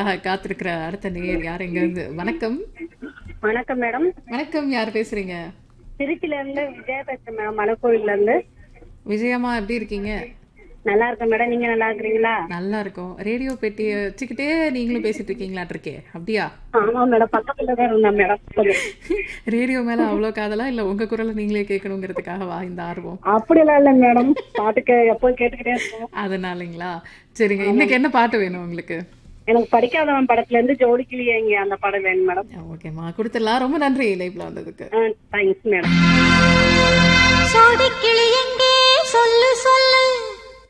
பாடலுக்காக காத்திருக்கிற அடுத்த நேயர் யார் எங்க இருந்து வணக்கம் வணக்கம் மேடம் வணக்கம் யார் பேசுறீங்க திருச்சில இருந்து விஜயா பேசுறேன் மேடம் மலைக்கோயில்ல இருந்து விஜயம்மா எப்படி இருக்கீங்க நல்லா இருக்கேன் மேடம் நீங்க நல்லா இருக்கிறீங்களா நல்லா இருக்கும் ரேடியோ பெட்டியை வச்சுக்கிட்டே நீங்களும் பேசிட்டு இருக்கீங்களாட்டு இருக்கே அப்படியா ஆமா மேடம் பக்கத்துல தான் இருந்தேன் மேடம் சொல்லுங்க. ரேடியோ மேல அவ்வளோ காதலா இல்ல உங்க குரலை நீங்களே கேட்கணுங்கிறதுக்காகவா இந்த ஆர்வம் அப்படியெல்லாம் இல்ல மேடம் பாட்டுக்கு எப்போ கேட்டுக்கிட்டே இருக்கோம் அதனாலங்களா சரிங்க இன்னைக்கு என்ன பாட்டு வேணும் உங்களுக்கு எனக்கு படிக்காதவன் படத்துல இருந்து ஜோடி கிளியங்க அந்த படம் வேணும் மேடம் ஓகேம்மா கொடுத்துடலாம் ரொம்ப நன்றி லைவ்ல வந்ததுக்கு தேங்க்ஸ் மேடம் சோடிக்கிளி எங்கே